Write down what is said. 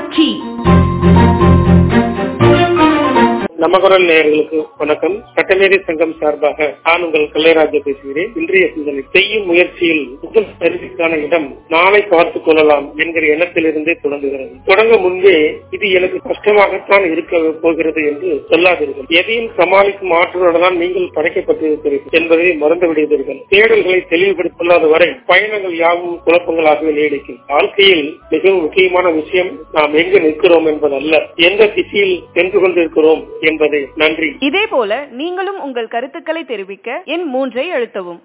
தொலைக்காட்சி நம்ம குரல் நேயர்களுக்கு வணக்கம் சட்டமேதை சங்கம் சார்பாக நான் உங்கள் கல்லைராஜா பேசுகிறேன் இன்றைய சிந்தனை செய்யும் முயற்சியில் முதல் கருவிக்கான இடம் நாளை பார்த்துக் கொள்ளலாம் என்கிற எண்ணத்திலிருந்தே தொடங்குகிறது தொடங்க முன்பே இது எனக்கு கஷ்டமாகத்தான் இருக்க போகிறது என்று சொல்லாதீர்கள் எதையும் சமாளிக்கும் ஆற்றலுடன் தான் நீங்கள் படைக்கப்பட்டிருக்கிறீர்கள் என்பதை மறந்து விடுவீர்கள் தேடல்களை தெளிவுபடுத்தாத வரை பயணங்கள் யாவும் குழப்பங்களாகவே நீடிக்கும் வாழ்க்கையில் மிகவும் முக்கியமான விஷயம் நாம் எங்கு நிற்கிறோம் என்பதல்ல எந்த திசையில் சென்று கொண்டிருக்கிறோம் என்பதை நன்றி இதே போல நீங்களும் உங்கள் கருத்துக்களை தெரிவிக்க எண் மூன்றை அழுத்தவும்